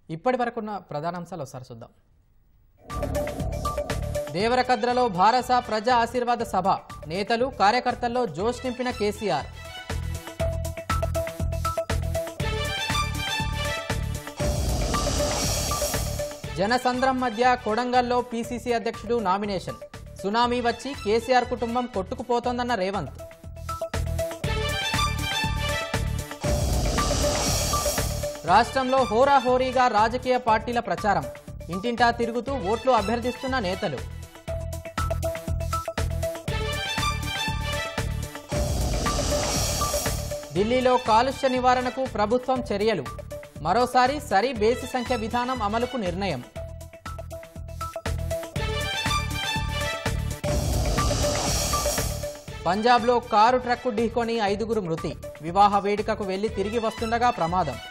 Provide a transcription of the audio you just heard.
ఇప్పటి వరకున్న ప్రధానాంశాలు ఒకసారి చూద్దాం దేవరకద్రలో భారస ప్రజా ఆశీర్వాద సభ నేతలు కార్యకర్తల్లో జోష్ నింపిన కేసీఆర్ జనసంద్రం మధ్య కొడంగల్లో పీసీసీ అధ్యక్షుడు నామినేషన్ సునామీ వచ్చి కేసీఆర్ కుటుంబం కొట్టుకుపోతోందన్న రేవంత్ రాష్ట్రంలో హోరాహోరీగా రాజకీయ పార్టీల ప్రచారం ఇంటింటా తిరుగుతూ ఓట్లు అభ్యర్థిస్తున్న నేతలు ఢిల్లీలో కాలుష్య నివారణకు ప్రభుత్వం చర్యలు మరోసారి సరి బేసి సంఖ్య విధానం అమలుకు నిర్ణయం పంజాబ్లో కారు ట్రక్కు ఢీకొని ఐదుగురు మృతి వివాహ వేడుకకు వెళ్లి తిరిగి వస్తుండగా ప్రమాదం